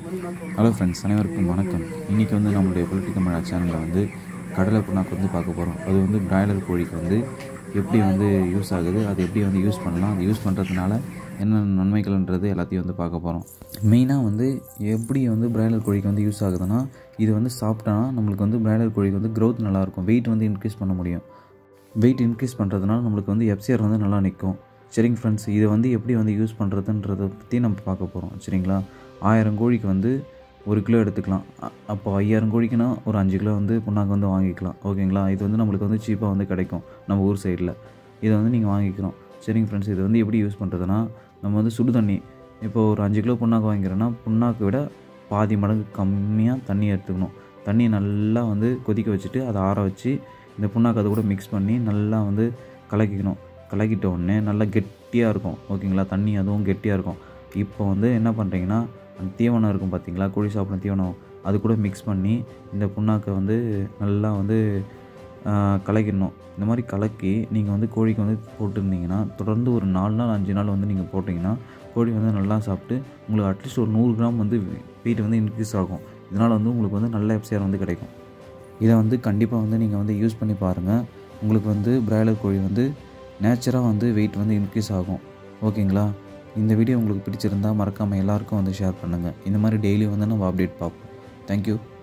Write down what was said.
hello friends அனைவருக்கும் வணக்கம் இன்றைக்கி வந்து நம்மளுடைய பொலிட்டிக்கல் மழை சேனலில் வந்து கடலை புண்ணாக்கு வந்து பார்க்க போகிறோம் அது வந்து பிராய்லர் கோழிக்கு வந்து எப்படி வந்து யூஸ் ஆகுது அது எப்படி வந்து யூஸ் பண்ணலாம் அது யூஸ் பண்ணுறதுனால என்னென்ன நன்மைகள்ன்றது எல்லாத்தையும் வந்து பார்க்க போகிறோம் மெயினாக வந்து எப்படி வந்து பிராய்லர் கோழிக்கு வந்து யூஸ் ஆகுதுன்னா இது வந்து சாப்பிட்டோன்னா நம்மளுக்கு வந்து பிராய்லர் கோழிக்கு வந்து க்ரோத் நல்லாயிருக்கும் வெயிட் வந்து இன்க்ரீஸ் பண்ண முடியும் வெயிட் இன்க்ரீஸ் பண்ணுறதுனால நம்மளுக்கு வந்து எஃப்சிஆர் வந்து நல்லா நிற்கும் சரிங்க ஃப்ரெண்ட்ஸ் இதை வந்து எப்படி வந்து யூஸ் பண்ணுறதுன்றதை பற்றி நம்ம பார்க்க போகிறோம் சரிங்களா ஆயிரம் கோழிக்கு வந்து ஒரு கிலோ எடுத்துக்கலாம் அ- அப்போ ஐயாயிரம் கோழிக்குனா ஒரு அஞ்சு கிலோ வந்து புண்ணாக்கு வந்து வாங்கிக்கலாம் ஓகேங்களா இது வந்து நம்மளுக்கு வந்து சீப்பாக வந்து கிடைக்கும் நம்ம ஊர் சைடில் இதை வந்து நீங்கள் வாங்கிக்கிறோம் சரிங்க ஃப்ரெண்ட்ஸ் இது வந்து எப்படி யூஸ் பண்ணுறதுனா நம்ம வந்து சுடு தண்ணி இப்போ ஒரு அஞ்சு கிலோ புண்ணாக்கு வாங்கிக்கிறோன்னா புண்ணாக்கு விட பாதி மடங்கு கம்மியாக தண்ணி எடுத்துக்கணும் தண்ணி நல்லா வந்து கொதிக்க வச்சுட்டு அதை ஆற வச்சு இந்த புண்ணாக்கு அது கூட மிக்ஸ் பண்ணி நல்லா வந்து கலக்கிக்கணும் கலக்கிட்ட உடனே நல்லா கெட்டியாக இருக்கும் ஓகேங்களா தண்ணி அதுவும் கெட்டியாக இருக்கும் இப்போ வந்து என்ன பண்ணுறீங்கன்னா அந்த தீவனம் இருக்கும் பார்த்தீங்களா கோழி சாப்பிட்ற தீவனம் அது கூட மிக்ஸ் பண்ணி இந்த புண்ணாக்கை வந்து நல்லா வந்து ஆ, கலக்கிடணும் இந்த மாதிரி கலக்கி நீங்கள் வந்து கோழிக்கு வந்து போட்டிருந்தீங்கன்னா தொடர்ந்து ஒரு நாலு நாள் அஞ்சு நாள் வந்து நீங்கள் போட்டிங்கன்னா கோழி வந்து நல்லா சாப்பிட்டு உங்களுக்கு அட்லீஸ்ட் ஒரு நூறு கிராம் வந்து வெயிட் வந்து இன்க்ரீஸ் ஆகும் இதனால் வந்து உங்களுக்கு வந்து நல்ல எஃப்சிஆர் வந்து கிடைக்கும் இதை வந்து கண்டிப்பாக வந்து நீங்கள் வந்து யூஸ் பண்ணி பாருங்கள் உங்களுக்கு வந்து பிராய்லர் கோழி வந்து நேச்சராக வந்து வெயிட் வந்து இன்க்ரீஸ் ஆகும் ஓகேங்களா இந்த வீடியோ உங்களுக்கு பிடிச்சிருந்தா மறக்காமல் எல்லாருக்கும் வந்து ஷேர் பண்ணுங்கள் இந்த மாதிரி டெய்லி வந்து நம்ம அப்டேட் பார்ப்போம் தேங்க்யூ